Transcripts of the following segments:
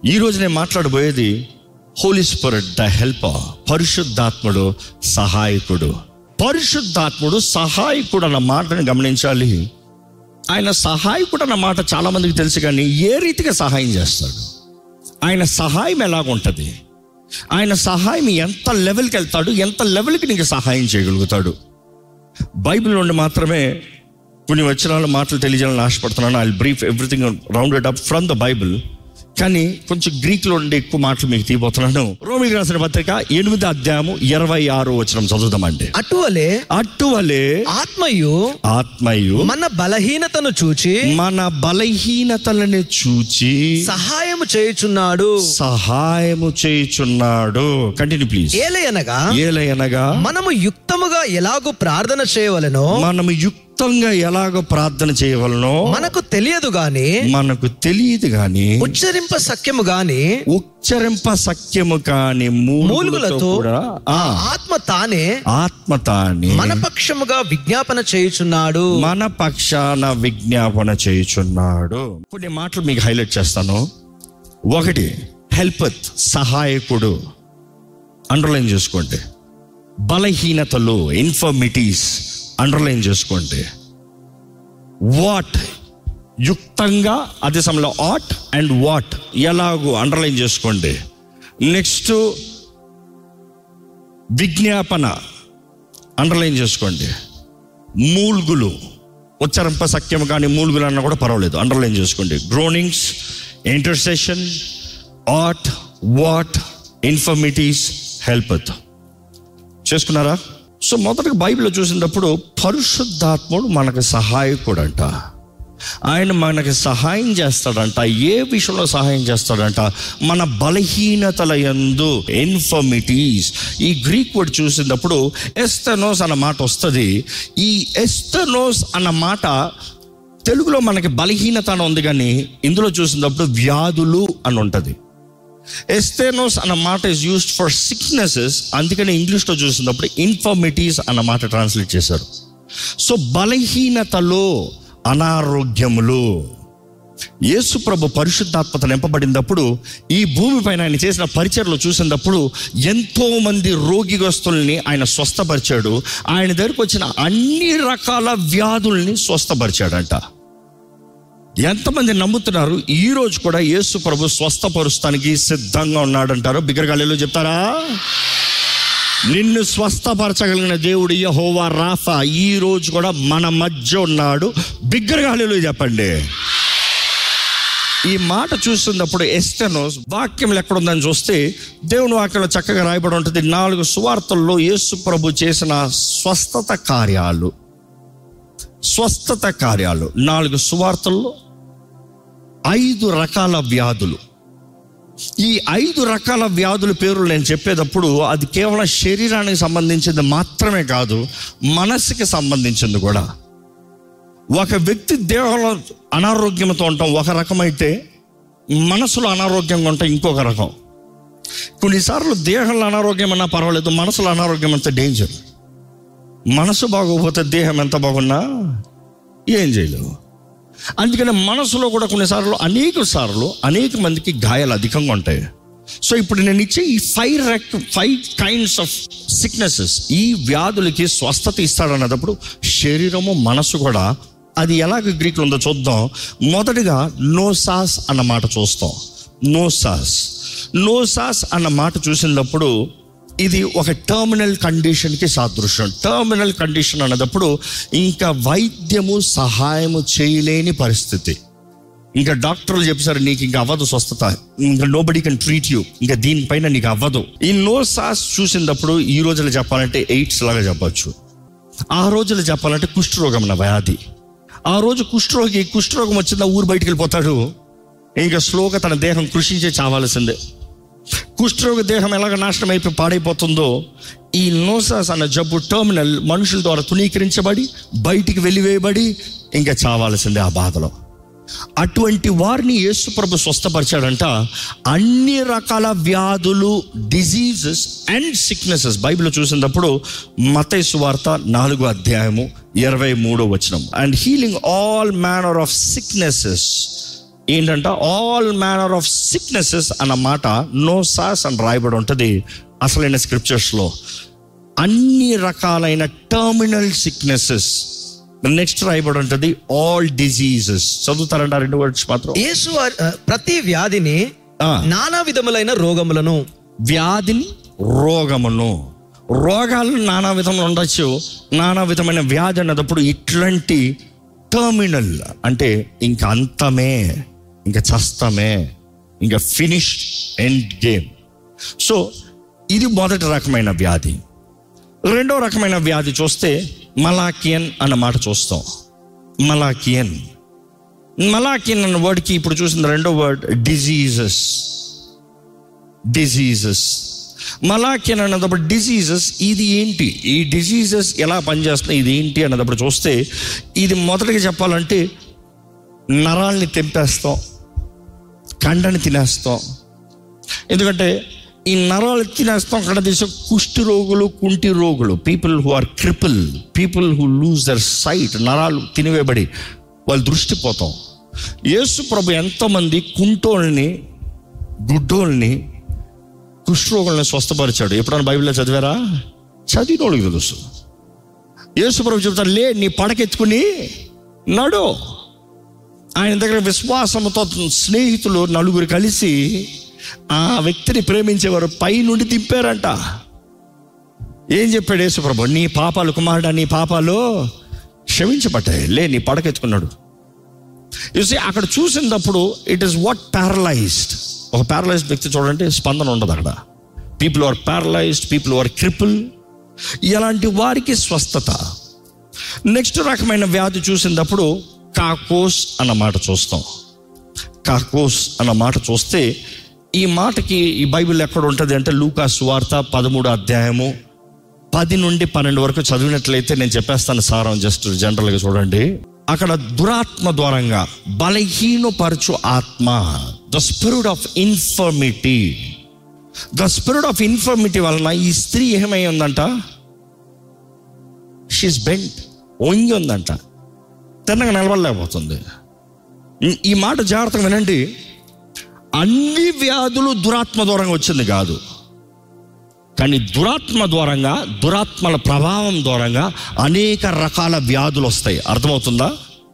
ఈ రోజు నేను మాట్లాడబోయేది హోలీ స్పిరిట్ ద హెల్పర్ పరిశుద్ధాత్ముడు సహాయకుడు పరిశుద్ధాత్ముడు సహాయకుడు అన్న మాటను గమనించాలి ఆయన సహాయకుడు అన్న మాట చాలా మందికి తెలుసు కానీ ఏ రీతిగా సహాయం చేస్తాడు ఆయన సహాయం ఎలాగుంటుంది ఆయన సహాయం ఎంత లెవెల్కి వెళ్తాడు ఎంత లెవెల్కి నీకు సహాయం చేయగలుగుతాడు బైబిల్ నుండి మాత్రమే కొన్ని వచనాలు మాటలు తెలియజేయాలని ఆశపడుతున్నాను I brief everything rounded up from the Bible కానీ కొంచెం గ్రీక్లో ఉండే ఎక్కువ మాటలు మీకు తీయబోతున్నాను రోమికి రాసిన పత్రిక ఎనిమిది అధ్యాయము ఇరవై ఆరు వచనం చదువుదామండి అటువలే అట్టువలే ఆత్మయు ఆత్మయు మన బలహీనతను చూచి మన బలహీనతలని చూచి సహాయము చేయుచున్నాడు సహాయము చేయుచున్నాడు కంటిన్యూ ప్లీజ్ ఏలయనగా ఏలయనగా మనము యుక్తముగా ఎలాగూ ప్రార్థన చేయవలెనో మనము యుక్తంగా ఎలాగో ప్రార్థన చేయవలనో మనకు తెలియదు గాని మనకు తెలియదు గాని ఉచ్చరింప సఖ్యము గాని ఉచ్చరింప సఖ్యము కాని మూలుగులతో మూలుగులతో కూడా ఆ, ఆత్మ తానే ఆత్మ తాని మన పక్షముగా విజ్ఞాపన చేయుచున్నాడు మన పక్షాన విజ్ఞాపన చేయుచున్నాడు కొన్ని మాటలు మీకు హైలైట్ చేస్తాను ఒకటి హెల్పత్ సహాయకుడు అండర్లైన్ చేసుకోండి బలహీనతలు ఇన్ఫర్మిటీస్ అండర్లైన్ చేసుకోండి వాట్ యుక్తంగా అదే సమయంలో ఆట్ అండ్ వాట్ ఎలాగూ అండర్లైన్ చేసుకోండి నెక్స్ట్ విజ్ఞాపన అండర్లైన్ చేసుకోండి మూల్గులు ఉచ్చరింప సఖ్యం కానీ మూల్గులు అన్నా కూడా పర్వాలేదు అండర్లైన్ చేసుకోండి groanings intercession at what infirmities help చేసుకున్నారా సో మొదటగా బైబిల్లో చూసినప్పుడు పరిశుద్ధాత్ముడు మనకు సహాయకుడు అంట ఆయన మనకి సహాయం చేస్తాడంట ఏ విషయంలో సహాయం చేస్తాడంట మన బలహీనతల యందు ఇన్ఫర్మిటీస్ ఈ గ్రీక్ వర్డ్ చూసినప్పుడు ఎస్తనోస్ అన్న మాట వస్తుంది ఈ ఎస్తనోస్ అన్న మాట తెలుగులో మనకి బలహీనత అని ఉంది కానీ ఇందులో చూసినప్పుడు వ్యాధులు అని ఉంటుంది ఎస్తేనోస్ అన్న మాట ఇస్ యూస్డ్ ఫర్ సిక్నెసెస్ అందుకని ఇంగ్లీష్లో చూసినప్పుడు ఇన్ఫర్మిటీస్ అన్న మాట ట్రాన్స్లేట్ చేశారు సో బలహీనతలో అనారోగ్యములు యేసు ప్రభు పరిశుద్ధాత్మత నింపబడినప్పుడు ఈ భూమిపైన ఆయన చేసిన పరిచయలు చూసినప్పుడు ఎంతో మంది రోగిగస్తుల్ని ఆయన స్వస్థపరిచాడు ఆయన దగ్గరకు వచ్చిన అన్ని రకాల వ్యాధుల్ని స్వస్థపరిచాడంట ఎంతమంది నమ్ముతున్నారు ఈ రోజు కూడా యేసు ప్రభు స్వస్థపరుస్తానికి సిద్ధంగా ఉన్నాడంటారు బిగ్గరగాలిలో చెప్తారా నిన్ను స్వస్థపరచగలిగిన దేవుడు యహోవా రాఫా ఈ రోజు కూడా మన మధ్య ఉన్నాడు బిగ్గరగాలిలో చెప్పండి ఈ మాట చూస్తున్నప్పుడు ఎస్టెనోస్ వాక్యం ఎక్కడుందని చూస్తే దేవుని వాక్యంలో చక్కగా రాయబడి ఉంటుంది నాలుగు సువార్తల్లో యేసు ప్రభు చేసిన స్వస్థత కార్యాలు స్వస్థత కార్యాలు నాలుగు సువార్తల్లో ఐదు రకాల వ్యాధులు ఈ ఐదు రకాల వ్యాధుల పేర్లు నేను చెప్పేటప్పుడు అది కేవలం శరీరానికి సంబంధించింది మాత్రమే కాదు మనసుకి సంబంధించింది కూడా ఒక వ్యక్తి దేహంలో అనారోగ్యంతో ఉండటం ఒక రకమైతే మనసులో అనారోగ్యంగా ఉండటం ఇంకొక రకం కొన్నిసార్లు దేహంలో అనారోగ్యం అన్నా పర్వాలేదు మనసులో అనారోగ్యం అంత డేంజర్ మనసు బాగోకపోతే దేహం ఎంత బాగున్నా ఏం చేయలేవు అందుకని మనసులో కూడా కొన్నిసార్లు అనేక సార్లు అనేక మందికి గాయాలు అధికంగా ఉంటాయి సో ఇప్పుడు నేను ఇచ్చే ఈ ఫైవ్ రెక్ ఫైవ్ కైండ్స్ ఆఫ్ సిక్నెసెస్ ఈ వ్యాధులకి స్వస్థత ఇస్తాడన్నప్పుడు శరీరము మనసు కూడా అది ఎలాగ గ్రీక్లో ఉందో చూద్దాం మొదటిగా నోసాస్ అన్న మాట చూస్తాం నోసాస్ నోసాస్ అన్న మాట చూసినప్పుడు ఇది ఒక టర్మినల్ కండిషన్కి సాదృశ్యం టర్మినల్ కండిషన్ అన్నదప్పుడు ఇంకా వైద్యము సహాయము చేయలేని పరిస్థితి ఇంకా డాక్టర్లు చెప్పారు నీకు ఇంకా అవ్వదు స్వస్థత ఇంకా నోబడి కెన్ ట్రీట్ యూ ఇంకా దీనిపైన నీకు అవ్వదు ఈ నో సాస్ చూసినప్పుడు ఈ రోజులు చెప్పాలంటే ఎయిడ్స్ లాగా చెప్పొచ్చు ఆ రోజులు చెప్పాలంటే కుష్ఠరోగం అన్న వ్యాధి ఆ రోజు కుష్ఠరోగి కుష్ఠరోగం వచ్చిందా ఊరు బయటికి వెళ్ళిపోతాడు ఇంకా స్లోగా తన దేహం కృషించే చావాల్సిందే కుష్ఠరోగ దేహం ఎలాగ నాశనం అయిపోయి పాడైపోతుందో ఈ నోసాస్ అన్న జబ్బు టర్మినల్ మనుషుల ద్వారా తునీకరించబడి బయటికి వెలివేయబడి ఇంకా చావాల్సిందే ఆ బాధలో అటువంటి వారిని యేసుప్రభు స్వస్థపరిచాడంట అన్ని రకాల వ్యాధులు డిజీజెస్ అండ్ సిక్నెసెస్ బైబిల్ చూసినప్పుడు మతైసు వార్త నాలుగో అధ్యాయము ఇరవై మూడో వచనం and healing all manner of sicknesses ఏంటంటే ఆల్ మేనర్ ఆఫ్ సిక్నెసెస్ అన్న మాట నో సాస్ అని రాయబడి ఉంటుంది అసలైన స్క్రిప్చర్స్లో అన్ని రకాలైన టర్మినల్ సిక్నెసెస్ నెక్స్ట్ రాయబడి ఉంటుంది ఆల్ డిజీజెస్ చదువుతారంట ఆ రెండు వర్డ్స్ మాత్రం యేసు వారి- ఆ, ప్రతి వ్యాధిని ఆ. నానా విధములైన రోగములను వ్యాధిని రోగమును రోగాలు నానా విధంలో ఉండొచ్చు నానా విధమైన వ్యాధి అన్నప్పుడు ఇట్లాంటి టర్మినల్ అంటే ఇంక అంతమే ఇంకా చస్తమే ఇంకా ఫినిష్ ఎండ్ గేమ్ సో ఇది మొదటి రకమైన వ్యాధి రెండో రకమైన వ్యాధి చూస్తే మలాకియన్ అన్న మాట చూస్తాం మలాకియన్ మలాకియన్ అన్న వర్డ్కి ఇప్పుడు చూసిన రెండో వర్డ్ డిజీజెస్ డిజీజెస్ మలాకియన్ అన్నప్పుడు డిజీజెస్ ఇది ఏంటి ఈ డిజీజెస్ ఎలా పనిచేస్తున్నాయి ఇది ఏంటి అన్నప్పుడు చూస్తే ఇది మొదటిగా చెప్పాలంటే నరాల్ని తెంపేస్తాం కండని తినేస్తాం ఎందుకంటే ఈ నరాలు తినేస్తాం అక్కడ తీసే కుష్టి రోగులు కుంటి రోగులు people who are cripple people who lose their sight నరాలు తినివేయబడి వాళ్ళు దృష్టి పోతాం యేసు ప్రభు ఎంతోమంది కుంటోళ్ళని గుడ్డోళ్ళని కుష్ఠరోగుల్ని స్వస్థపరిచాడు ఎప్పుడైనా బైబిల్లో చదివారా చదివినోడికి తెలుసు యేసు ప్రభు చెబుతారు లే నీ పడకెత్తుకుని నడు ఆయన దగ్గర విశ్వాసంతో స్నేహితులు నలుగురు కలిసి ఆ వ్యక్తిని ప్రేమించేవారు పై నుండి దింపారంట ఏం చెప్పాడు యేసుప్రభు నీ పాపాలు కుమారుడా నీ పాపాలు క్షమించబడ్డాయి లే నీ పడకెత్తుకున్నాడు చూసి అక్కడ చూసినప్పుడు ఇట్ ఈస్ వాట్ ప్యారలైజ్డ్ ఒక ప్యారలైజ్డ్ వ్యక్తి చూడండి స్పందన ఉండదు అక్కడ people are paralysed people are cripple ఇలాంటి వారికి స్వస్థత నెక్స్ట్ రకమైన వ్యాధి చూసినప్పుడు కాకోస్ అన్న మాట చూస్తాం కాకోస్ అన్న మాట చూస్తే ఈ మాటకి ఈ బైబిల్ ఎక్కడ ఉంటుంది అంటే లూకా సువార్త పదమూడు అధ్యాయము పది నుండి పన్నెండు వరకు చదివినట్లయితే నేను చెప్పేస్తాను సారం జస్ట్ జనరల్గా చూడండి అక్కడ దురాత్మ ద్వారంగా బలహీనపరచు ఆత్మ the spirit of infirmity the spirit of infirmity వలన ఈ స్త్రీ ఏమై ఉందంట షీస్ బెంట్ వంగి ఉందంట తిన్నగా నిలబడలేకపోతుంది ఈ- ఈ మాట జాగ్రత్తగా వినండి అన్ని వ్యాధులు దురాత్మ ద్వారంగా వచ్చింది కాదు కానీ దురాత్మ ద్వారంగా దురాత్మల ప్రభావం ద్వారంగా అనేక రకాల వ్యాధులు వస్తాయి అర్థమవుతుందా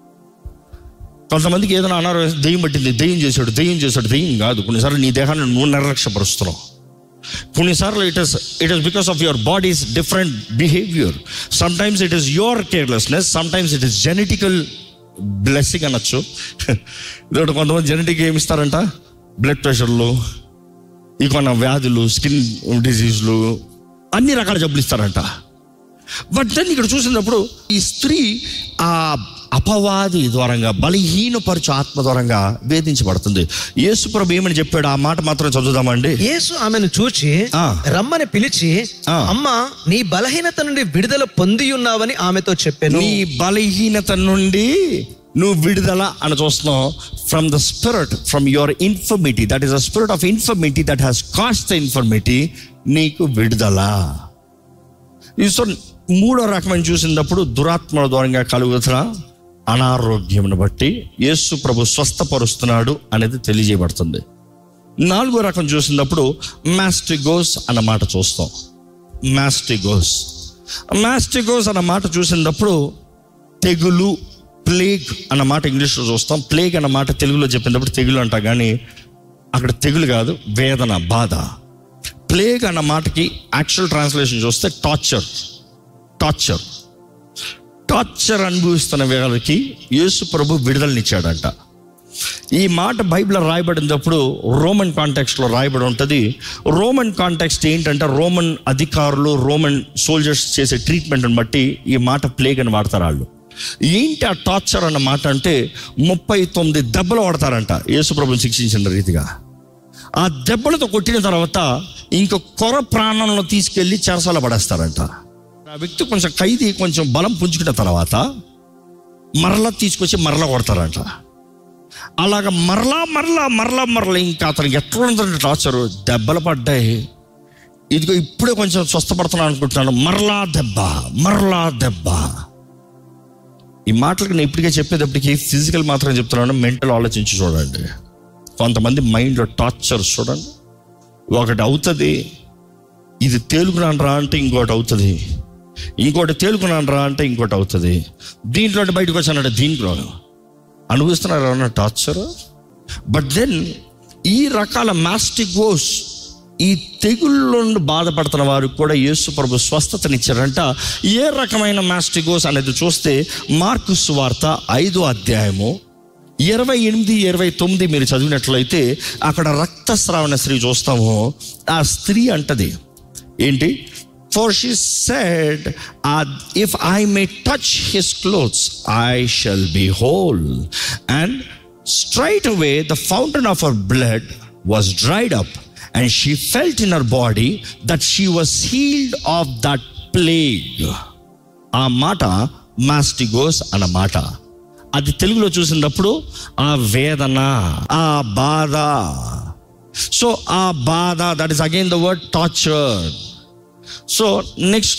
కొంతమందికి ఏదైనా అనారోగ్యం దెయ్యం పట్టింది దెయ్యం చేశాడు దెయ్యం చేశాడు దెయ్యం కాదు కొన్నిసార్లు నీ దేహాన్ని నువ్వు నిర్లక్ష్యపరుస్తున్నావు కొన్నిసార్లు it is it is because of your bodies different behaviour sometimes it is your carelessness sometimes it is genetical blessing అనొచ్చు ఇదొకటి కొంతమంది జెనెటిక్ ఏమి ఇస్తారంట బ్లడ్ ప్రెషర్లు ఈ కొన్న వ్యాధులు స్కిన్ డిసీజ్లు అన్ని రకాల జబ్బులు ఇస్తారంట బట్ దెన్ ఇక్కడ చూసినప్పుడు ఈ స్త్రీ ఆ అపవాది ద్వారంగా బలహీనపరచు ఆత్మ ద్వారంగా వేధించబడుతుంది యేసు ప్రభు ఏమని చెప్పాడు ఆ మాట మాత్రం చదువుదామండి యేసు ఆమెను చూచి ఆ. రమ్మని పిలిచి ఆ. అమ్మా నీ బలహీనత నుండి విడుదల పొంది ఉన్నావని ఆమెతో చెప్పాను నీ బలహీనత నుండి నువ్వు విడుదల అని చూస్తున్నావు from the spirit from your infirmity that is the spirit of infirmity that has cast the infirmity నీకు విడుదల ఈ సో మూడో రకమైన చూసినప్పుడు దురాత్మల ద్వారంగా కలుగుతున్న అనారోగ్యమును బట్టి యేసు ప్రభు స్వస్థపరుస్తున్నాడు అనేది తెలియజేయబడుతుంది నాలుగో రకం చూసినప్పుడు మాస్టిగోస్ అన్న మాట చూస్తాం మాస్టిగోస్ మాస్టిగోస్ అన్న మాట చూసినప్పుడు తెగులు ప్లేగ్ అన్న మాట ఇంగ్లీష్లో చూస్తాం ప్లేగ్ అన్న మాట తెలుగులో చెప్పినప్పుడు తెగులు అంట కానీ అక్కడ తెగులు కాదు వేదన బాధ ప్లేగ్ అన్న మాటకి యాక్చువల్ ట్రాన్స్లేషన్ చూస్తే టార్చర్ టార్చర్ టార్చర్ అనుభవిస్తున్న వాళ్ళకి యేసు ప్రభు విడుదలనిచ్చాడంట ఈ మాట బైబిల్లో రాయబడినప్పుడు రోమన్ కాంటెక్స్ట్లో రాయబడి ఉంటుంది రోమన్ కాంటెక్స్ట్ ఏంటంటే రోమన్ అధికారులు రోమన్ సోల్జర్స్ చేసే ట్రీట్మెంట్ని బట్టి ఈ మాట ప్లేగ్ అని వాడతారు వాళ్ళు ఏంటి ఆ టార్చర్ అన్న మాట అంటే ముప్పై తొమ్మిది దెబ్బలు వాడతారంట యేసుప్రభుని శిక్షించిన రీతిగా ఆ దెబ్బలతో కొట్టిన తర్వాత ఇంక కొర ప్రాణంలో తీసుకెళ్లి చెరసాల పడేస్తారంట ఆ వ్యక్తి కొంచెం ఖైదీ కొంచెం బలం పుంజుకున్న తర్వాత మరలా తీసుకొచ్చి మరలా కొడతారంట అలాగ మరలా మరలా మరలా మరలా ఇంకా అతనికి ఎట్లా ఉందంటే టార్చరు దెబ్బలు పడ్డాయి ఇదిగో ఇప్పుడే కొంచెం స్వస్థపడుతున్నాను అనుకుంటున్నాను మరలా దెబ్బ మరలా దెబ్బ ఈ మాటలకు నేను ఇప్పటికే చెప్పేటప్పటికి ఫిజికల్ మాత్రం చెప్తున్నాను మెంటల్ ఆలోచించి చూడండి కొంతమంది మైండ్లో టార్చర్ చూడండి ఒకటి అవుతుంది ఇది తేలుకున్నాను రా అంటే ఇంకోటి అవుతుంది ఇంకోటి తేలుకున్నాను రా అంటే ఇంకోటి అవుతుంది దీంట్లో అంటే బయటకు వచ్చానంటే దీంట్లో అనుభవిస్తున్నారు అన్న టార్చర్ బట్ దెన్ ఈ రకాల మాస్టిగోస్ ఈ తెగుళ్ళ నుండి బాధపడుతున్న వారికి కూడా యేసు ప్రభు స్వస్థతనిచ్చారంట ఏ రకమైన మాస్టిగోస్ అనేది చూస్తే మార్కు సువార్త ఐదో అధ్యాయము ఇరవై ఎనిమిది ఇరవై తొమ్మిది మీరు చదివినట్లయితే అక్కడ రక్తస్రావణ స్త్రీ చూస్తాము ఆ స్త్రీ అంటది ఏంటి for she said if I may touch his clothes I shall be whole and straight away the fountain of our blood was dried up and she felt in our body that she was healed of that plague ఆ మాట మాస్టిగోస్ అన్న మాట అది తెలుగులో చూసినప్పుడు ఆ వేదన ఆ బాధ సో ఆ బాధ that is again the word torture so next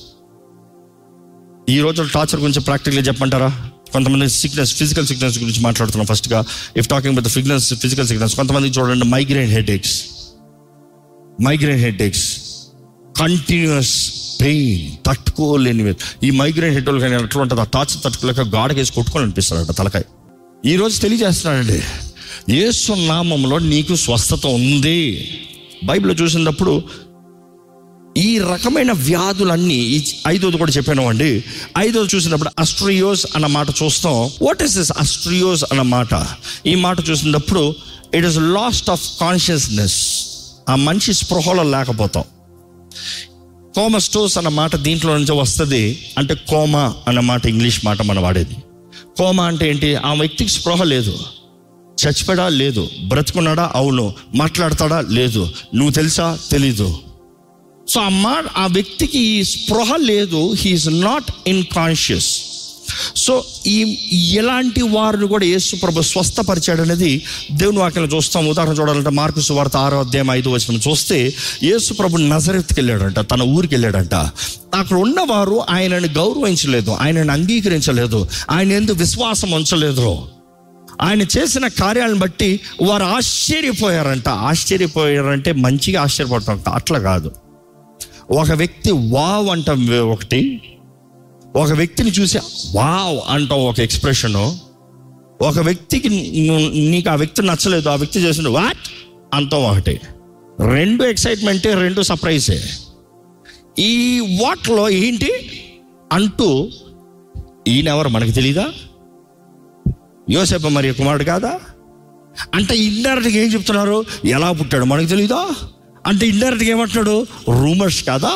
ఈ రోజు టార్చర్ గురించి ప్రాక్టికల్గా చెప్పమంటారా కొంతమంది సిక్నెస్ ఫిజికల్ సిక్నెస్ గురించి మాట్లాడుతున్నాం ఫస్ట్గా if talking with fitness physical sickness కొంతమంది చూడండి migraine headaches migraine headaches continuous pain తట్టుకోలేని ఈ మైగ్రేన్ హెడ్ కానీ ఎట్లా ఉంటుంది ఆ టార్చర్ తట్టుకోలేక గాడకేసి కొట్టుకొని అనిపిస్తాడట తలకాయ ఈ రోజు తెలియజేస్తున్నాడండి యేసు నామంలో నీకు స్వస్థత ఉంది బైబిల్ చూసినప్పుడు ఈ రకమైన వ్యాధులన్నీ ఈ ఐదోది కూడా చెప్పాను అండి ఐదోది చూసినప్పుడు అస్ట్రియోస్ అన్న మాట చూస్తాం వాట్ ఈస్ దిస్ అస్ట్రియోస్ అన్న మాట ఈ మాట చూసినప్పుడు it is lost of consciousness ఆ మనిషి స్పృహలో లేకపోతాం కోమస్టోస్ అన్న మాట దీంట్లో నుంచి వస్తుంది అంటే కోమా అన్న మాట ఇంగ్లీష్ మాట మనం వాడేది కోమా అంటే ఏంటి ఆ వ్యక్తికి స్పృహ లేదు చచ్చిపోడా లేదు బ్రతుకున్నాడా అవును మాట్లాడతాడా లేదు నువ్వు తెలుసా తెలీదు సో ఆ మాట ఆ వ్యక్తికి స్పృహ లేదు he's not in conscious so ఈ ఎలాంటి వారిని కూడా యేసు ప్రభు స్వస్థపరిచాడు అనేది దేవుని వాక్యం చూస్తాం ఉదాహరణ చూడాలంటే మార్కు సువార్త ఆరో అధ్యాయం ఐదు వచ్చిన చూస్తే యేసు ప్రభు నజరెత్కి వెళ్ళాడంట తన ఊరికి వెళ్ళాడంట అక్కడ ఉన్నవారు ఆయనని గౌరవించలేదు ఆయనని అంగీకరించలేదు ఆయన ఎందుకు విశ్వాసం ఉంచలేదు ఆయన చేసిన కార్యాలను బట్టి వారు ఆశ్చర్యపోయారంట ఆశ్చర్యపోయారంటే మంచిగా ఆశ్చర్యపడతాం అట్లా కాదు ఒక వ్యక్తి వావ్ అంటాం ఒకటి ఒక వ్యక్తిని చూసి వావ్ అంటాం ఒక ఎక్స్ప్రెషన్ ఒక వ్యక్తికి ను- నీకు ఆ వ్యక్తి నచ్చలేదు ఆ వ్యక్తి చేసిన వాట్ అంటాం ఒకటి రెండు ఎక్సైట్మెంటే రెండు సర్ప్రైజే ఈ వాట్లో ఏంటి అంటూ ఈయనెవరు మనకి తెలీదా యోసేప మరి కుమారుడు కాదా అంటే ఇండైరెక్ట్గా ఏం చెప్తున్నారు ఎలా పుట్టాడు మనకు తెలీదా అంటే ఇండైరెక్ట్గా ఏమంటున్నాడు రూమర్స్ కాదా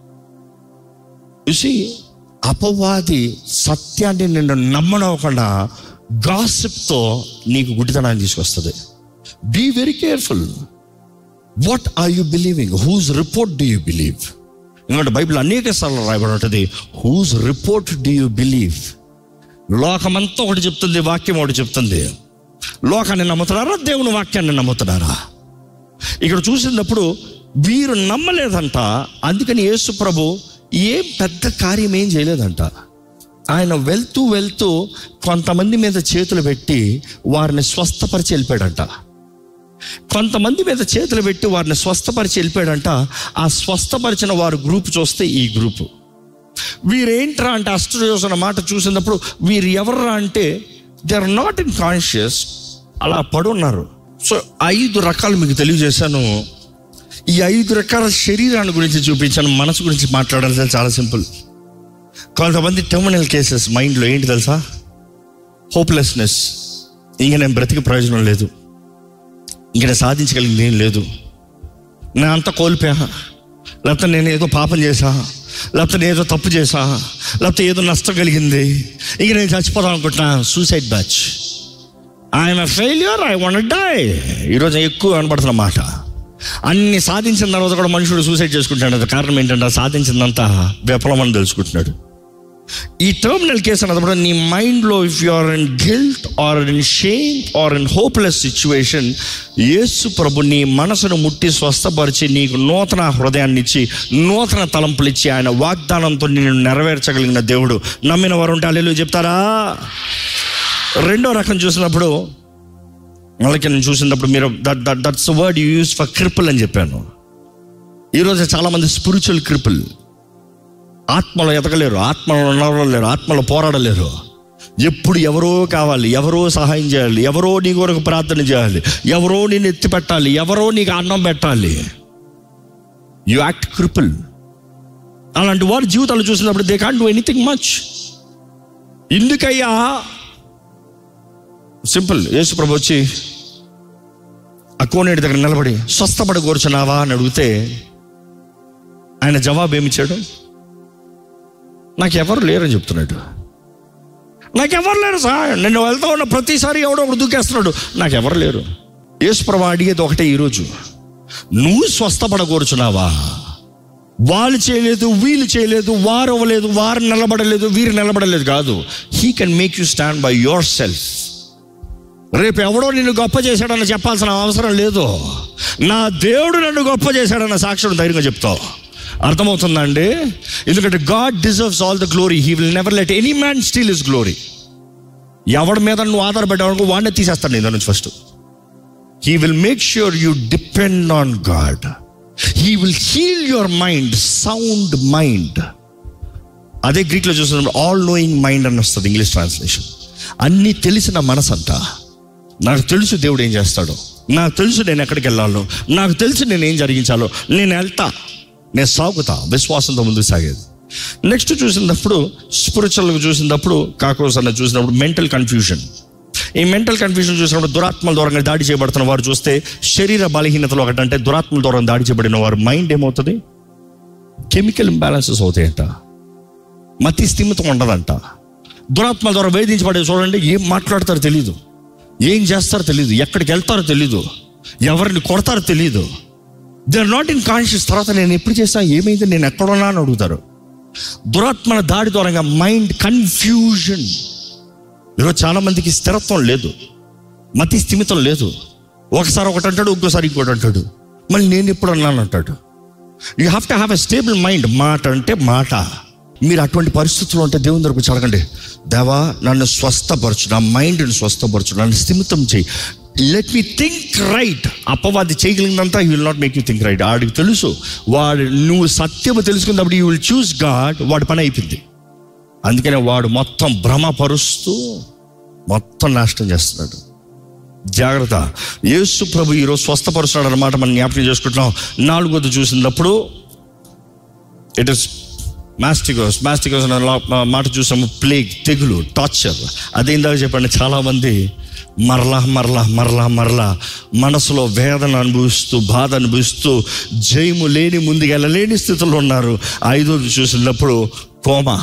చూసి అపవాది సత్యాన్ని నిన్ను నమ్మనవ్వకుండా గాసిప్తో నీకు గుడ్డితనాన్ని తీసుకొస్తుంది be very careful what are you believing whose report do you believe ఎందుకంటే బైబిల్ అనేక సార్లు రాయబడి ఉంటుంది whose report do you believe లోకమంతా ఒకటి చెప్తుంది వాక్యం ఒకటి చెప్తుంది లోకాన్ని నమ్ముతున్నారా దేవుని వాక్యాన్ని నమ్ముతున్నారా ఇక్కడ చూసినప్పుడు వీరు నమ్మలేదంట అందుకని యేసు ప్రభు ఏం పెద్ద కార్యం ఏం చేయలేదంట ఆయన వెళ్తూ వెళ్తూ కొంతమంది మీద చేతులు పెట్టి వారిని స్వస్థపరిచి వెళ్ళిపోయాడంట కొంతమంది మీద చేతులు పెట్టి వారిని స్వస్థపరిచి వెళ్ళిపోయాడంట ఆ స్వస్థపరిచిన వారు గ్రూప్ చూస్తే ఈ గ్రూపు వీరేంట్రా అంటే అస్ట్రోస్ అన్న మాట చూసినప్పుడు వీరు ఎవర్రా అంటే they are not in conscious అలా పడున్నారు సో ఐదు రకాలు మీకు తెలియజేశాను ఈ ఐదు రకాల శరీరాన్ని గురించి చూపించాను మనసు గురించి మాట్లాడాలి చాలా సింపుల్ కొంతమంది టెర్మినల్ కేసెస్ మైండ్లో ఏంటి తెలుసా హోప్లెస్నెస్ ఇంక నేను బ్రతికి ప్రయోజనం లేదు ఇంక నేను సాధించగలిగింది ఏం లేదు నేను అంతా కోల్పోయా లేకపోతే నేను ఏదో పాపం చేశా లేకపోతే నేను ఏదో తప్పు చేశా లేకపోతే ఏదో నష్టం కలిగింది ఇంక నేను చచ్చిపోదాం అనుకుంటున్నా సూసైడ్ బ్యాచ్ ఆయన ఫెయిల్యూర్ ఐ వాంట్ డై ఈరోజు ఎక్కువ కనబడుతున్న మాట అన్ని సాధించిన తర్వాత కూడా మనుషుడు సూసైడ్ చేసుకుంటాడు అది కారణం ఏంటంటే ఆ సాధించిందంతా విఫలమని తెలుసుకుంటున్నాడు ఈ టర్మినల్ కేసు అన్నప్పుడు నీ మైండ్లో if you are in guilt or in shame or in hopeless situation Yesu ప్రభు నీ మనసును ముట్టి స్వస్థపరిచి నీకు నూతన హృదయాన్ని ఇచ్చి నూతన తలంపులు ఇచ్చి ఆయన వాగ్దానంతో నేను నెరవేర్చగలిగిన దేవుడు నమ్మిన వారు ఉంటే అల్లెలు చెప్తారా రెండో రకం చూసినప్పుడు వాళ్ళకి నేను చూసినప్పుడు మీరు that that that's word you use for cripple అని చెప్పాను ఈరోజు చాలామంది స్పిరిచువల్ క్రిపుల్ ఆత్మలో ఎదగలేరు ఆత్మలో నడవలేరు ఆత్మలో పోరాడలేరు ఎప్పుడు ఎవరో కావాలి ఎవరో సహాయం చేయాలి ఎవరో నీ కొరకు ప్రార్థన చేయాలి ఎవరో నేను ఎత్తి పెట్టాలి ఎవరో నీకు అన్నం పెట్టాలి యు యాక్ట్ క్రిపుల్ అలాంటి వారి జీవితాలు చూసినప్పుడు they can't do anything much ఎందుకయ్యా సింపుల్ యేసు ప్రభు వచ్చి ఆ కోనేటి దగ్గర నిలబడి స్వస్థపడి కూర్చున్నావా అని అడిగితే ఆయన జవాబు ఏమిచ్చాడు నాకెవరు లేరని చెప్తున్నాడు నాకెవరు లేరు సార్ నేను వెళ్తా ఉన్న ప్రతిసారి ఎవడో ఒకడు దూకేస్తున్నాడు నాకెవరు లేరు యేసుప్రభు అడిగేది ఒకటే ఈరోజు నువ్వు స్వస్థపడకూర్చున్నావా వాళ్ళు చేయలేదు వీళ్ళు చేయలేదు వారు అవ్వలేదు వారు నిలబడలేదు వీరు నిలబడలేదు కాదు he can make you stand by yourself రేపు ఎవడో నిన్ను గొప్ప చేశాడని చెప్పాల్సిన అవసరం లేదు నా దేవుడు నన్ను గొప్ప చేశాడన్న సాక్ష్యం ధైర్యంగా చెప్తావు అర్థమవుతుందా అండి ఎందుకంటే God deserves all the glory he will never let any man steal his glory ఎవడి మీద నువ్వు ఆధారపడ్డావు వాడినే తీసేస్తాడు నీ నుంచి first he will make sure you depend on God he will heal your mind sound mind అదే గ్రీక్లో చూసినప్పుడు ఆల్ నోయింగ్ మైండ్ అని వస్తుంది ఇంగ్లీష్ ట్రాన్స్లేషన్ అన్నీ తెలిసిన మనసు అంట నాకు తెలుసు దేవుడు ఏం చేస్తాడో నాకు తెలుసు నేను ఎక్కడికి వెళ్ళాలో నాకు తెలుసు నేను ఏం జరిగించాలో నేను వెళ్తా నేను సాగుతా విశ్వాసంతో ముందుకు సాగేది నెక్స్ట్ చూసినప్పుడు స్పిరిచువల్గా చూసినప్పుడు కాకోస్ అన్న చూసినప్పుడు మెంటల్ కన్ఫ్యూజన్ ఈ మెంటల్ కన్ఫ్యూజన్ చూసినప్పుడు దురాత్మల దూరంగా దాడి చేయబడుతున్న వారు చూస్తే శరీర బలహీనతలు ఒకటంటే దురాత్మల దూరం దాడి చేయబడిన వారు మైండ్ ఏమవుతుంది కెమికల్ ఇంబ్యాలెన్సెస్ అవుతాయంట మతి స్థిమితం ఉండదంట దురాత్మల ద్వారా వేధించబడే చూడండి ఏం మాట్లాడతారో తెలీదు ఏం చేస్తారో తెలీదు ఎక్కడికి వెళ్తారో తెలీదు ఎవరిని కొడతారో తెలీదు they are not in conscious తర్వాత నేను ఎప్పుడు చేస్తా ఏమైంది నేను ఎక్కడున్నా అని అడుగుతారు దురాత్మల దాడి ద్వారా మైండ్ కన్ఫ్యూజన్ ఈరోజు చాలా మందికి స్థిరత్వం లేదు మతి స్థిమితం లేదు ఒకసారి ఒకటి అంటాడు ఇంకోసారి ఇంకోటి అంటాడు మళ్ళీ నేను ఎప్పుడు అన్నాను అంటాడు you have to have a stable mind మాట అంటే మాట మీరు అటువంటి పరిస్థితుల్లో ఉంటే దేవుని దగ్గరకు వచ్చి అడగండి దేవా నన్ను స్వస్థపరచు నా మైండ్ని స్వస్థపరచు నన్ను స్థిమితం చేయి లెట్ మీ థింక్ రైట్ అపవాది చేయగలిగినంతా you will not make you think right వాడికి తెలుసు వాడు నువ్వు సత్యము తెలుసుకున్నప్పుడు యూ విల్ చూస్ గాడ్ వాడి పని అయిపోయింది అందుకనే వాడు మొత్తం భ్రమపరుస్తూ మొత్తం నాశనం చేస్తున్నాడు జాగ్రత్త యేసు ప్రభు ఈరోజు స్వస్థపరుస్తున్నాడు అన్నమాట మనం జ్ఞాపకం చేసుకుంటున్నాం నాలుగోది చూసినప్పుడు ఇట్ ఇస్ మాస్టికోస్ మాస్టికోస్ అనే లా- మాట చూసాము ప్లేగ్ తెగులు టార్చర్ అదే ఇందాక చెప్పండి చాలామంది మరలా మరలా మరలా మరలా మనసులో వేదన అనుభవిస్తూ బాధ అనుభవిస్తూ జయము లేని ముందుకెళ్ళలేని స్థితిలో ఉన్నారు ఐదోది చూసినప్పుడు కోమా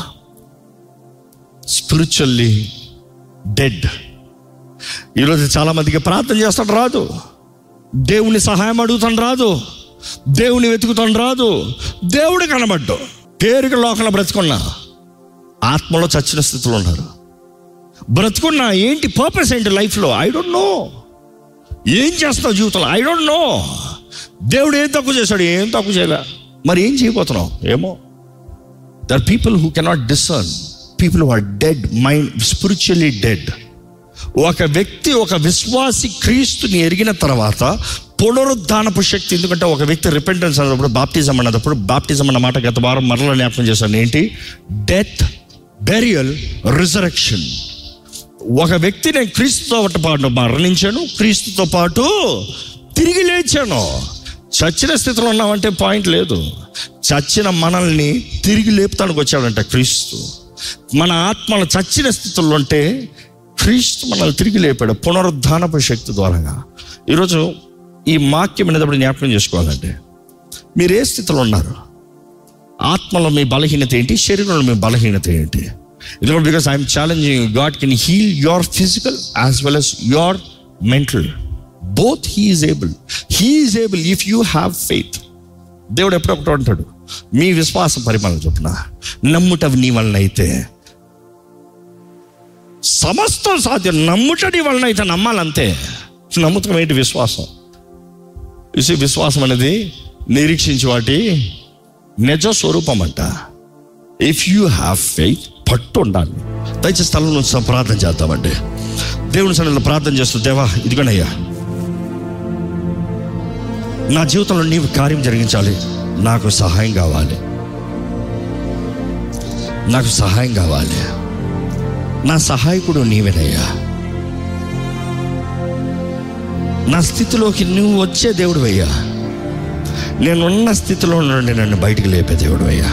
స్పిరిచువల్లీ డెడ్ ఈరోజు చాలా మందికి ప్రార్థన చేస్తాడు రాదు దేవుని సహాయం అడుగుతాను రాదు దేవుని వెతుకుతాను రాదు దేవుడు కనబడ్డు పేరుకి లోకంలో బ్రతుకున్నా ఆత్మలో చచ్చిన స్థితిలో ఉన్నారు బ్రతుకున్నా ఏంటి పర్పస్ ఏంటి లైఫ్లో ఐ డోంట్ నో ఏం చేస్తావు జీవితంలో ఐ డోంట్ నో దేవుడు ఏం తక్కువ చేశాడు ఏం తక్కువ చేయలే మరి ఏం చేయబోతున్నావు ఏమో there people who cannot discern people who are dead mind spiritually dead ఒక వ్యక్తి ఒక విశ్వాసి క్రీస్తుని ఎరిగిన తర్వాత పునరుద్ధానపు శక్తి ఎందుకంటే ఒక వ్యక్తి రిపెంటెన్స్ అన్నప్పుడు బాప్టిజం అన్నప్పుడు బాప్టిజం అన్న మాట గత వారం మరల జ్ఞాపకం చేశాను ఏంటి డెత్ బెరియల్ రిజరక్షన్ ఒక వ్యక్తి నేను క్రీస్తుతో పాటు మరణించాను క్రీస్తుతో పాటు తిరిగి లేచాను చచ్చిన స్థితిలో ఉన్నామంటే పాయింట్ లేదు చచ్చిన మనల్ని తిరిగి లేపుతానికి వచ్చాడంట క్రీస్తు మన ఆత్మలు చచ్చిన స్థితిలో ఉంటే క్రీస్తు మనల్ని తిరిగి లేపాడు పునరుద్ధానపు శక్తి ద్వారాగా ఈరోజు ఈ వాక్యం అనేటప్పుడు జ్ఞాపకం చేసుకోవాలండి మీరు ఏ స్థితిలో ఉన్నారు ఆత్మలో మీ బలహీనత ఏంటి శరీరంలో మీ బలహీనత ఏంటి ఎందుకంటే because I'm challenging God can heal your physical as well as your mental both he's able he's able if you have faith దేవుడు ఎప్పుడొకటి అంటాడు మీ విశ్వాసం పరిమాణం చొప్పున నమ్ముటవి నీ వలన అయితే సమస్తం సాధ్యం నమ్ముటడి వలన అయితే నమ్మాలంతే నమ్ముతాం ఏంటి విశ్వాసం ఇసి విశ్వాసం అనేది నిరీక్షించి వాటి నిజ స్వరూపం అంట ఇఫ్ యూ హ్యావ్ ఫెయిత్ పట్టు ఉండాలి దయచేసి స్థలం నుంచి ప్రార్థన చేద్దామండి దేవుని సన్నిధిలో ప్రార్థన చేస్తూ దేవా ఇదిగోనయ్యా నా జీవితంలో నీవు కార్యం జరిగించాలి నాకు సహాయం కావాలి నాకు సహాయం కావాలి నా సహాయకుడు నీవేనయ్యా నా స్థితిలోకి నువ్వు వచ్చే దేవుడు అయ్యా నేనున్న స్థితిలో నుండి నన్ను బయటికి లేపే దేవుడు అయ్యా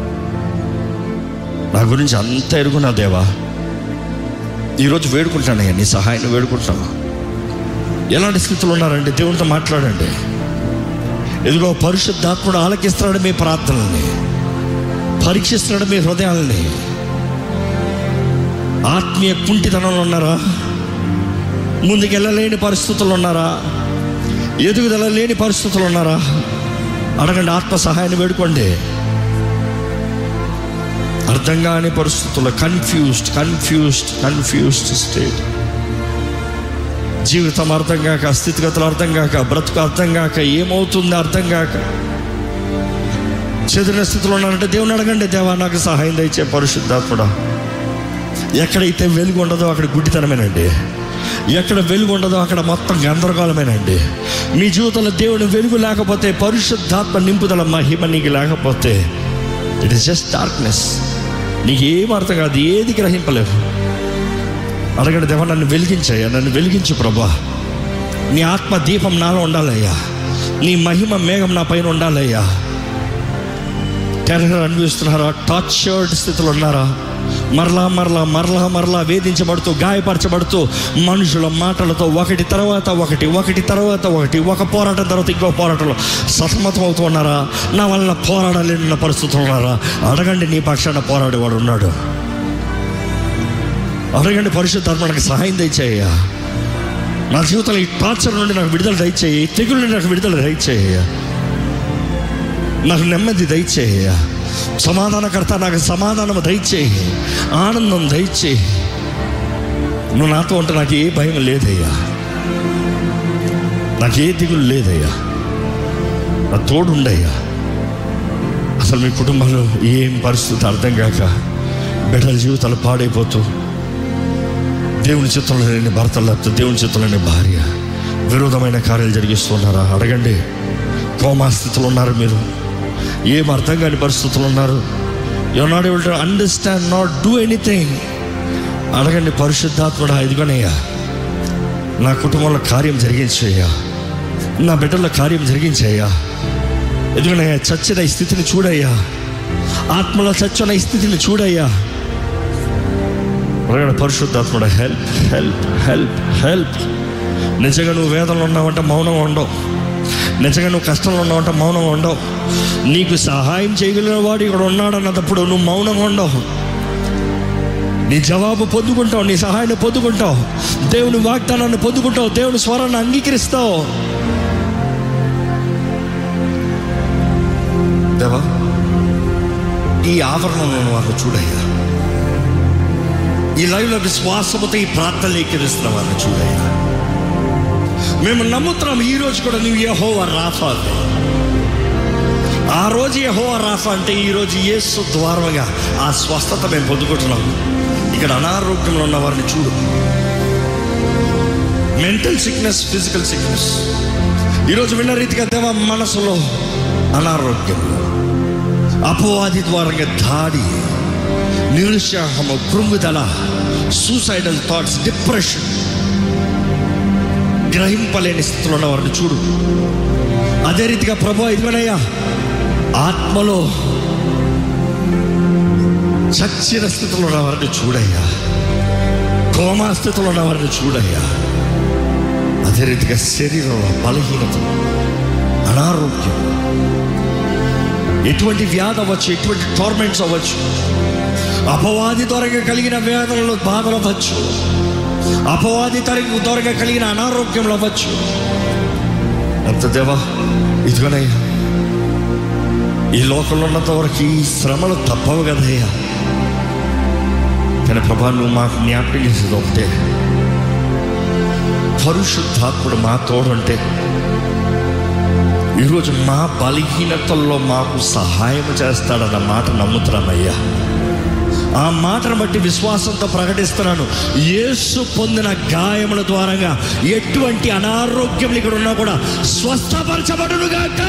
నా గురించి అంత ఎరుగునా దేవా ఈరోజు వేడుకుంటానయ్యా నీ సహాయాన్ని వేడుకుంటాను ఎలాంటి స్థితిలో ఉన్నారండి దేవుడితో మాట్లాడండి ఎదుగో పరిశుద్ధాత్ముడు ఆలకిస్తున్నాడు మీ ప్రార్థనల్ని పరీక్షిస్తున్నాడు మీ హృదయాల్ని ఆత్మీయ కుంటితనంలో ఉన్నారా ముందుకెళ్ళలేని పరిస్థితులు ఉన్నారా ఎదుగుదల లేని పరిస్థితులు ఉన్నారా అడగండి ఆత్మ సహాయాన్ని వేడుకోండి అర్థం కాని పరిస్థితుల్లో కన్ఫ్యూజ్డ్ కన్ఫ్యూజ్డ్ కన్ఫ్యూజ్డ్ స్టేట్ జీవితం అర్థం కాక స్థితిగతులు అర్థం కాక బ్రతుకు అర్థం కాక ఏమవుతుంది అర్థం కాక చెదిరిన స్థితిలో ఉన్నారంటే దేవుని అడగండి దేవా నాకు సహాయం దయచే పరిశుద్ధాత్ముడా ఎక్కడైతే వెలుగు ఉండదో అక్కడ గుడ్డితనమేనండి ఎక్కడ వెలుగు ఉండదో అక్కడ మొత్తం గందరగోళమేనండి మీ జీవితంలో దేవుని వెలుగు లేకపోతే పరిశుద్ధాత్మ నింపుదల మహిమ నీకు లేకపోతే ఇట్ ఇస్ జస్ట్ డార్క్నెస్ నీకు ఏం అర్థం కాదు ఏది గ్రహింపలేవు అడగండి దేవా నన్ను వెలిగించయ్యా నన్ను వెలిగించు ప్రభా నీ ఆత్మ దీపం నాలో ఉండాలయ్యా నీ మహిమ మేఘం నా పైన ఉండాలయ్యా టెర్రర్ అనిపిస్తున్నారా టార్చర్డ్ స్థితిలో ఉన్నారా మరలా మరలా మరలా మరలా వేధించబడుతూ గాయపరచబడుతూ మనుషుల మాటలతో ఒకటి తర్వాత ఒకటి ఒకటి తర్వాత ఒకటి ఒక పోరాటం తర్వాత ఇంకో పోరాటంలో సతమతం అవుతూ ఉన్నారా నా వల్ల పోరాడలేని పరిస్థితులు ఉన్నారా అడగండి నీ పక్షాన పోరాడేవాడు ఉన్నాడు అడగండి పరిశుద్ధాత్మ నాకు సహాయం దయచేయ నా జీవితంలో ఈ టార్చర్ నుండి నాకు విడుదల దయచేయి ఈ తెగుల నుండి నాకు విడుదల దయచేయ నాకు నెమ్మది దయచేయ సమాధానకర్త నాకు సమాధానం దయచేయి ఆనందం దయచేయి నువ్వు నాతో ఉంటే నాకు ఏ భయం లేదయ్యా నాకు ఏ దిగులు లేదయ్యా నా తోడుండయ్యా అసలు మీ కుటుంబంలో ఏం పరిస్థితి అర్థం కాక బిడ్డల జీవితాలు పాడైపోతూ దేవుని చిత్రంలో లేని భర్త లేకపోతే దేవుని చిత్రంలో లేని భార్య విరోధమైన కార్యాలు జరిగిస్తున్నారా అడగండి కోమా స్థితిలో ఉన్నారు మీరు ఏం అర్థం కాని పరిస్థితులు ఉన్నారు you not able to understand not do anything అడగండి పరిశుద్ధాత్ముడా ఇదిగోనయ్యా నా కుటుంబంలో కార్యం జరిగించయ్యా నా బిడ్డల కార్యం జరిగించయ్యా ఎదుగునయ్యా చచ్చిన ఈ స్థితిని చూడయ్యా ఆత్మలో చచ్చిన ఈ స్థితిని చూడయ్యా అడగండి పరిశుద్ధాత్ముడ హెల్ప్ హెల్ప్ హెల్ప్ హెల్ప్ నిజంగా నువ్వు వేదనలో ఉన్నావంటే మౌనంగా ఉండవు నిజంగా నువ్వు కష్టంలో ఉన్నావంటే మౌనంగా ఉండవు నీకు సహాయం చేయగలిగిన వాడు ఇక్కడ ఉన్నాడన్నప్పుడు నువ్వు మౌనంగా ఉండవు నీ జవాబు పొందుకుంటావు నీ సహాయాన్ని పొందుకుంటావు దేవుని వాగ్దానాన్ని పొందుకుంటావు దేవుని స్వరాన్ని అంగీకరిస్తావు దేవా ఈ ఆవరణను వారు చూడయ్యా ఈ లైవ్లో విశ్వాసముతో ఈ ప్రార్థనలు ఎక్కిరిస్తున్న వారిని చూడయ్యా మేము నమ్ముతున్నాం ఈ రోజు కూడా నువ్వు యహోవా రాఫా అని. ఆ రోజు యహోవా రాఫా అంటే ఈ రోజు యేసు ద్వారముగా ఆ స్వస్థత మేము పొందుకుంటున్నాం ఇక్కడ అనారోగ్యంలో ఉన్న వారిని చూడు మెంటల్ సిక్నెస్ ఫిజికల్ సిక్నెస్ ఈరోజు విన్న రీతిగా దేవ మనసులో అనారోగ్యం అపవాది ద్వారంగా దాడి నిరుత్సాహము కృంగుదల సూసైడల్ థాట్స్ డిప్రెషన్ గ్రహింపలేని స్థితిలో ఉన్న వారిని చూడు అదే రీతిగా ప్రభు ఇదిగోనయ్యా ఆత్మలో చచ్చిన స్థితిలో ఉన్న వారిని చూడయ్యా కోమా స్థితిలో ఉన్న వారిని చూడయ్యా అదే రీతిగా శరీరంలో బలహీనత అనారోగ్యం ఎటువంటి వ్యాధి అవ్వచ్చు ఎటువంటి టోర్మెంట్స్ అవ్వచ్చు అపవాది త్వరగా కలిగిన వేదనలు బాధలు అవ్వచ్చు అపవాది తరగ త్వరగా కలిగిన అనారోగ్యంలో అవ్వచ్చు అంత దేవా ఇదిగోనయ్యా ఈ లోకంలో ఉన్నంత వరకు ఈ శ్రమలు తప్పవు కదయ్యా తన ప్రభా నువ్వు మాకు జ్ఞాపకం చేసేది ఒకటే పరిశుద్ధాత్ముడు మా తోడుంటే ఈరోజు మా బలహీనతల్లో మాకు సహాయం చేస్తాడన్న మాట నమ్ముతున్నామయ్యా ఆ మాటను బట్టి విశ్వాసంతో ప్రకటిస్తున్నాను యేసు పొందిన గాయముల ద్వారాగా ఎటువంటి అనారోగ్యం ఇక్కడ ఉన్నా కూడా స్వస్థపరచబడునుగాక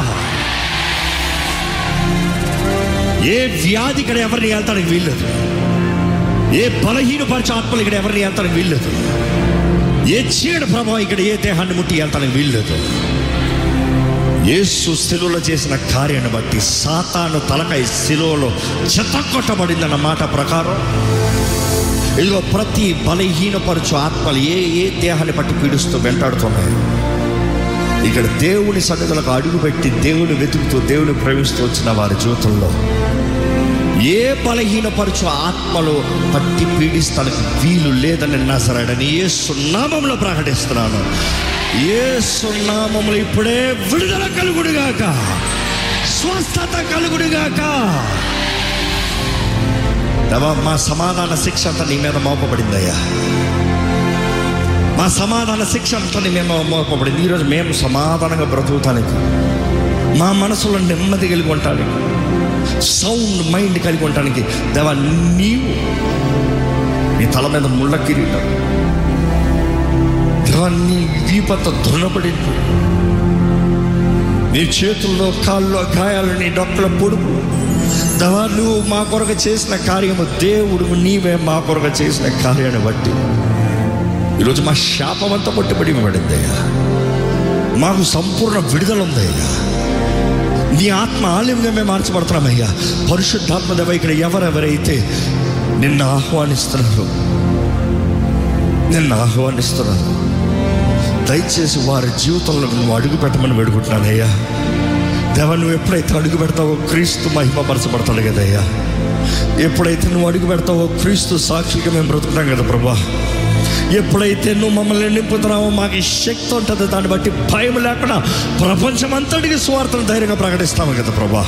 ఏ వ్యాధి ఇక్కడ ఎవరిని వెళ్తానికి వీల్లేదు ఏ బలహీనపరిచే ఆత్మలు ఇక్కడ ఎవరిని వెళ్తానికి వీల్లేదు ఏ చీడ ప్రభావం ఇక్కడ ఏ దేహాన్ని ముట్టి వెళ్తానికి వీల్లేదు యేసు శిలువలో చేసిన కార్యాన్ని బట్టి సాతాను తలకై శిలువలో చెత్తకొట్టబడిందన్న మాట ప్రకారం ఇదిగో ప్రతి బలహీనపరచు ఆత్మలు ఏ ఏ దేహాన్ని బట్టి పీడిస్తూ వెంటాడుతున్నాయి ఇక్కడ దేవుని సన్నిధులకు అడుగుపెట్టి దేవుని వెతుకుతూ దేవుని ప్రేమిస్తూ వచ్చిన వారి జీవితంలో ఏ బలహీనపరచు ఆత్మలు పట్టి పీడిస్తానికి వీలు లేదని నజరాడని ఏ సున్నామంలో ప్రకటిస్తున్నాను ఏ సున్నామంలో ఇప్పుడే విడుదల కలుగుడుగాక స్వస్థత కలుగుడుగాక దేవా, మా సమాధాన శిక్ష అంతా నీ మీద మోపబడిందయ్యా మా సమాధాన శిక్ష అంతా నీ మీద మోపబడింది ఈరోజు మేము సమాధానంగా బ్రతుకుతానికి మా మనసులో నెమ్మది కలిగి ఉండటానికి సౌండ్ మైండ్ కలిగి ఉండటానికి దేవా నీవు నీ తల మీద ముళ్ళ కిరీటం దేవా నీ వీపంత దృఢపడింది నీ చేతుల్లో కాల్లో గాయాలు నీ డొక్కల పొడుపు దేవా నువ్వు మా కొరకు చేసిన కార్యము దేవుడు నీవే మా కొరకు చేసిన కార్యాన్ని బట్టి ఈరోజు మా శాపం అంతా కొట్టుబడి పడిందయ్యా మాకు సంపూర్ణ విడుదల ఉందయ్యా నీ ఆత్మ ఆలయంగా మేము మార్చబడుతున్నామయ్యా పరిశుద్ధాత్మ దేవ ఇక్కడ ఎవరెవరైతే నిన్ను ఆహ్వానిస్తున్నారు నిన్ను ఆహ్వానిస్తున్నారు దయచేసి వారి జీవితంలో నువ్వు అడుగు పెట్టమని వేడుకుంటున్నానయ్యా దేవ నువ్వు ఎప్పుడైతే అడుగు పెడతావో క్రీస్తు మహిమపరచబడతాడు కదయ్యా ఎప్పుడైతే నువ్వు అడుగు పెడతావో క్రీస్తు సాక్షిగా మేము బ్రతుకుతాం కదా ప్రభా ఎప్పుడైతే నువ్వు మమ్మల్ని నింపుతున్నావో మాకు ఈ శక్తి ఉంటుంది దాన్ని బట్టి భయం లేకుండా ప్రపంచం అంతటికి స్వార్థను ధైర్యంగా ప్రకటిస్తాము కదా ప్రభా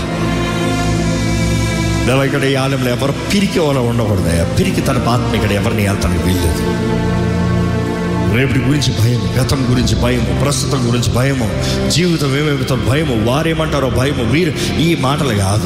దేవ ఇక్కడ ఈ ఆలయంలో ఎవరు పిరికి వాళ్ళ ఉండకూడదయ్యా పిరికి తన ఆత్మ ఇక్కడ ఎవరిని వెళ్తానికి వీల్లేదు రేపటి గురించి భయం గతం గురించి భయము ప్రస్తుతం గురించి భయము జీవితం ఏమేమితో భయము వారేమంటారో భయము వీరు ఈ మాటలు కాదు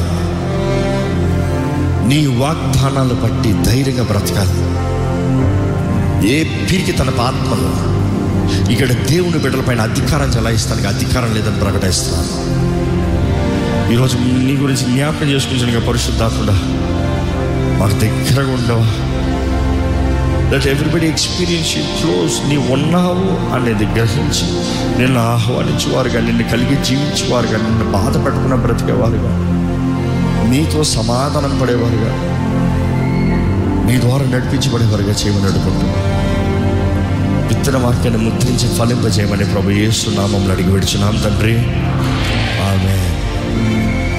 నీ వాగ్దానాలు బట్టి ధైర్యంగా బ్రతకాలి ఏ పీరికి తన ఆత్మలో ఇక్కడ దేవుని బిడ్డలపైన అధికారం చలాయిస్తానికి అధికారం లేదని ప్రకటిస్తున్నాను ఈరోజు నీ గురించి జ్ఞాపకం చేసుకుంటాను పరిశుద్ధాత్ముడా మాకు దగ్గరగా ఉండవా that everybody experience you close నీ ఉన్నావు అనేది గ్రహించి నిన్ను ఆహ్వానించేవారుగా నిన్ను కలిగి జీవించేవారుగా నిన్ను బాధ పెట్టుకున్న బ్రతికేవారుగా నీతో సమాధానం పడేవారుగా నీ ద్వారా నడిపించబడేవారుగా చేయమని అడుగుతున్నాను విత్తన వాక్యాన్ని ముద్రించి ఫలింపజేయమని ప్రభు యేసు నామంలో అడిగి విడిచున్నాం తండ్రి